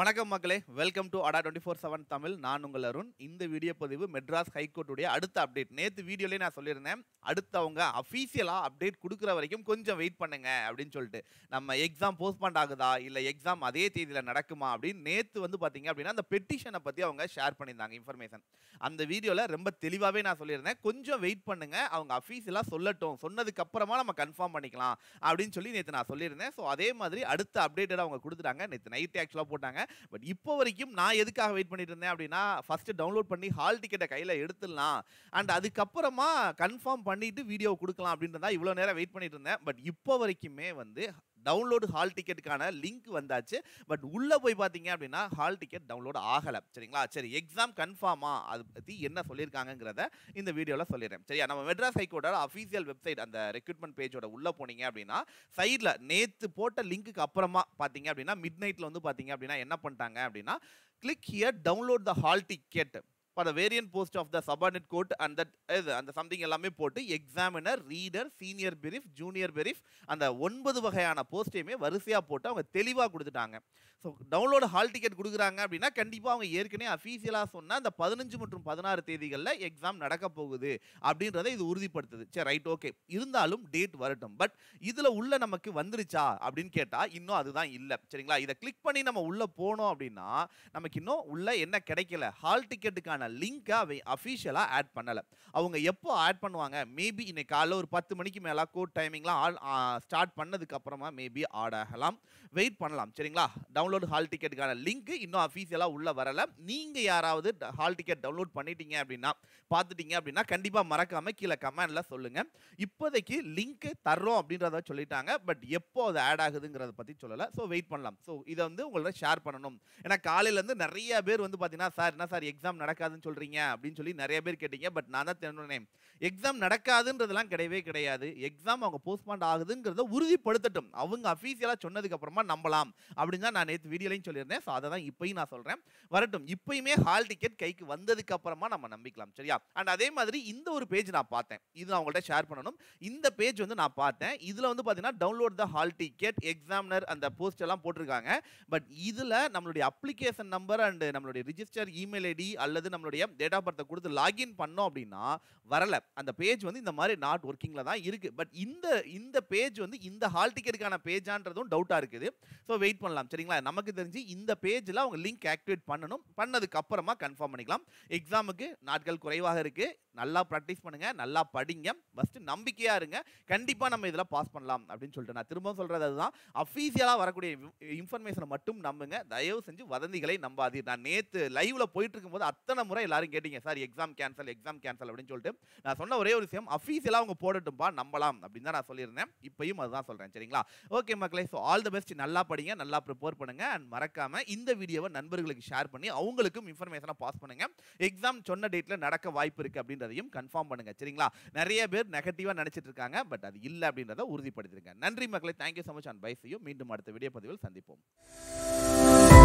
வணக்கம் மக்களே welcome to அடா டுவெண்ட்டி ஃபோர் செவன் தமிழ் நான் உங்கள் அருண் இந்த வீடியோ பதிவு மெட்ராஸ் ஹைகோர்ட்டுடைய அடுத்த அப்டேட் நேற்று வீடியோலேயே நான் சொல்லியிருந்தேன் அடுத்து அவங்க அஃபீஷியலாக அப்டேட் கொடுக்குற வரைக்கும் கொஞ்சம் வெயிட் பண்ணுங்க அப்படின்னு சொல்லிட்டு நம்ம எக்ஸாம் போஸ்ட்பாண்ட் ஆகுதா இல்லை எக்ஸாம் அதே தேதியில் நடக்குமா அப்படின்னு நேற்று வந்து பார்த்தீங்க அப்படின்னா அந்த பெட்டிஷனை பற்றி அவங்க ஷேர் பண்ணியிருந்தாங்க இன்ஃபர்மேஷன் அந்த வீடியோவில் ரொம்ப தெளிவாகவே நான் சொல்லியிருந்தேன் கொஞ்சம் வெயிட் பண்ணுங்க அவங்க அஃபீஷியலாக சொல்லட்டும் சொன்னதுக்கு அப்புறமா நம்ம கன்ஃபார்ம் பண்ணிக்கலாம் அப்படின்னு சொல்லி நேற்று நான் சொல்லியிருந்தேன் ஸோ அதே மாதிரி அடுத்த அப்டேட்டட் அவங்க கொடுத்துட்டாங்க நேற்று நைட் ஆக்சுவலாக போட்டாங்க பட் இப்போ வரைக்கும் நான் எதுக்காக வெயிட் பண்ணிட்டு இருந்தேன் அப்படின்னா ஃபர்ஸ்ட் டவுன்லோட் பண்ணி ஹால் டிக்கெட்டை கையில் எடுத்துடலாம் அண்ட் அதுக்கப்புறமா கன்ஃபார்ம் பண்ணிட்டு வீடியோ கொடுக்கலாம் அப்படின்றதா இவ்வளோ நேரம் வெயிட் பண்ணிட்டு இருந்தேன் பட் இப்போ வரைக்குமே வந்து டவுன்லோடு ஹால் டிக்கெட்டுக்கான லிங்க் வந்தாச்சு பட் உள்ளே போய் பார்த்தீங்க அப்படின்னா ஹால் டிக்கெட் டவுன்லோட் ஆகலை சரிங்களா சரி எக்ஸாம் கன்ஃபார்மா அதை பற்றி என்ன சொல்லியிருக்காங்கங்கிறத இந்த வீடியோவில் சொல்லிடுறேன் சரியா நம்ம மெட்ராஸ் ஹைகோர்ட்டோட அஃபீஷியல் வெப்சைட் அந்த ரெக்ரூட்மெண்ட் பேஜோட உள்ளே போனீங்க அப்படின்னா சைடில் நேற்று போட்ட லிங்க்குக்கு அப்புறமா பார்த்தீங்க அப்படின்னா மிட் நைட்டில் வந்து பார்த்தீங்க அப்படின்னா என்ன பண்ணிட்டாங்க அப்படின்னா click here download the hall ticket for the variant post of the subordinate court அந்த இது அந்த சம்திங் எல்லாமே போட்டு examiner reader senior bailiff junior bailiff அந்த ஒன்பது வகையான போஸ்ட்டையுமே வரிசையாக போட்டு அவங்க தெளிவாக கொடுத்துட்டாங்க ஸோ டவுன்லோடு ஹால் டிக்கெட் கொடுக்குறாங்க அப்படின்னா கண்டிப்பாக அவங்க ஏற்கனவே அஃபீஷியலாக சொன்ன அந்த பதினஞ்சு மற்றும் பதினாறு தேதிகளில் எக்ஸாம் நடக்க போகுது அப்படின்றத இது உறுதிப்படுத்துது சரி ரைட் ஓகே இருந்தாலும் டேட் வரட்டும் பட் இதில் உள்ள நமக்கு வந்துருச்சா அப்படின்னு கேட்டால் இன்னும் அதுதான் இல்லை சரிங்களா இதை கிளிக் பண்ணி நம்ம உள்ளே போனோம் அப்படின்னா நமக்கு இன்னும் உள்ள என்ன கிடைக்கல ஹால் டிக்கெட்டுக்கான லிங்கை அவை அஃபீஷியலாக ஆட் பண்ணலை அவங்க எப்போ ஆட் பண்ணுவாங்க மேபி இன்னைக்கு காலைல ஒரு பத்து மணிக்கு மேலே கோட் டைமிங்லாம் ஆல் ஸ்டார்ட் பண்ணதுக்கு அப்புறமா மேபி ஆட் ஆகலாம் வெயிட் பண்ணலாம் சரிங்களா டவுன்லோட் ஹால் டிக்கெட்டுக்கான லிங்க் இன்னும் அஃபீஷியலாக உள்ள வரல நீங்கள் யாராவது ஹால் டிக்கெட் டவுன்லோட் பண்ணிட்டீங்க அப்படின்னா பார்த்துட்டீங்க அப்படின்னா கண்டிப்பாக மறக்காம கீழே கமெண்டில் சொல்லுங்கள் இப்போதைக்கு லிங்க் தர்றோம் அப்படின்றத சொல்லிட்டாங்க பட் எப்போ அது ஆட் ஆகுதுங்கிறத பற்றி சொல்லலை ஸோ வெயிட் பண்ணலாம் ஸோ இதை வந்து உங்களோட ஷேர் பண்ணணும் ஏன்னா காலையிலேருந்து நிறைய பேர் வந்து பார்த்தீங்கன்னா சார் என்ன சார் எக்ஸாம் நடக்காதுன்னு சொல்கிறீங்க அப்படின்னு சொல்லி நிறைய பேர் கேட்டீங்க பட் நான் தான் தெரிஞ்சேன் எக்ஸாம் நடக்காதுன்றதெல்லாம் கிடையவே கிடையாது எக்ஸாம் அவங்க போஸ்ட்பாண்ட் ஆகுதுங்கிறத உறுதிப்படுத்தட்டும் அவங்க அஃபீஷியலாக சொன்னதுக்கு அப்புறமா நம்பலாம் அப்படின்னு தான் நான் நேற்று வீடியோலையும் சொல்லியிருந்தேன் ஸோ அதை தான் இப்பயும் நான் சொல்கிறேன் வரட்டும் இப்பயுமே ஹால் டிக்கெட் கைக்கு வந்ததுக்கு அப்புறமா நம்ம நம்பிக்கலாம் சரியா அண்ட் அதே மாதிரி இந்த ஒரு பேஜ் நான் பார்த்தேன் இது நான் உங்கள்கிட்ட ஷேர் பண்ணணும் இந்த பேஜ் வந்து நான் பார்த்தேன் இதில் வந்து பார்த்தீங்கன்னா download the hall ticket examiner அந்த போஸ்ட் எல்லாம் போட்டிருக்காங்க பட் இதில் நம்மளுடைய அப்ளிகேஷன் நம்பர் அண்ட் நம்மளுடைய ரிஜிஸ்டர் இமெயில் ஐடி அல்லது நம்மளுடைய டேட் ஆஃப் பர்த்தை கொடுத்து லாகின் பண்ணோம் அப்படின்னா வரல அந்த பேஜ் வந்து இந்த மாதிரி நாட் ஒர்க்கிங்கில் தான் இருக்குது பட் இந்த இந்த பேஜ் வந்து இந்த ஹால் டிக்கெட்டுக்கான பேஜான்றதும் டவுட்டாக இருக்குது ஸோ வெயிட் பண்ணலாம் சரிங்களா நமக்கு தெரிஞ்சு இந்த பேஜில் அவங்க லிங்க் ஆக்டிவேட் பண்ணணும் பண்ணதுக்கு அப்புறமா கன்ஃபார்ம் பண்ணிக்கலாம் எக்ஸாமுக்கு நாட்கள் குறைவாக இருக்குது நல்லா ப்ராக்டிஸ் பண்ணுங்க நல்லா படிங்க ஃபஸ்ட்டு நம்பிக்கையாக இருங்க கண்டிப்பாக நம்ம இதில் பாஸ் பண்ணலாம் அப்படின்னு சொல்லிட்டு நான் திரும்ப சொல்கிறது அதுதான் அஃபீஷியலாக வரக்கூடிய இன்ஃபர்மேஷனை மட்டும் நம்புங்க தயவு செஞ்சு வதந்திகளை நம்பாதீர் நான் நேற்று லைவில் போயிட்டு இருக்கும்போது அத்தனை முறை எல்லாரும் கேட்டீங்க sir exam cancel exam cancel அப்படின்னு சொல்லிட்டு நான் சொன்ன ஒரே ஒரு விஷயம் அஃபீஷியலாக அவங்க போடட்டும்பா நம்பலாம் அப்படின்னு தான் நான் சொல்லியிருந்தேன் இப்பயும் அதுதான் சொல்கிறேன் சரிங்களா ஓகே மக்களே ஸோ ஆல் தி பெஸ்ட் நல்லா படிங்க நல்லா ப்ரிப்பேர் பண்ணுங்க அண்ட் மறக்காம இந்த வீடியோவை நண்பர்களுக்கு ஷேர் பண்ணி அவங்களுக்கும் இன்ஃபர்மேஷனை பாஸ் பண்ணுங்க எக்ஸாம் சொன்ன டேட்டில் நடக்க வாய்ப்பு இருக்குது அப்படின்றதையும் கன்ஃபார்ம் பண்ணுங்க சரிங்களா நிறைய பேர் நெகட்டிவாக நினச்சிட்டு இருக்காங்க பட் அது இல்லை அப்படின்றத உறுதிப்படுத்திருங்க நன்றி மக்களே thank you so much and bye செய்யும் மீண்டும் அடுத்த வீடியோ பதிவில் சந்திப்போம்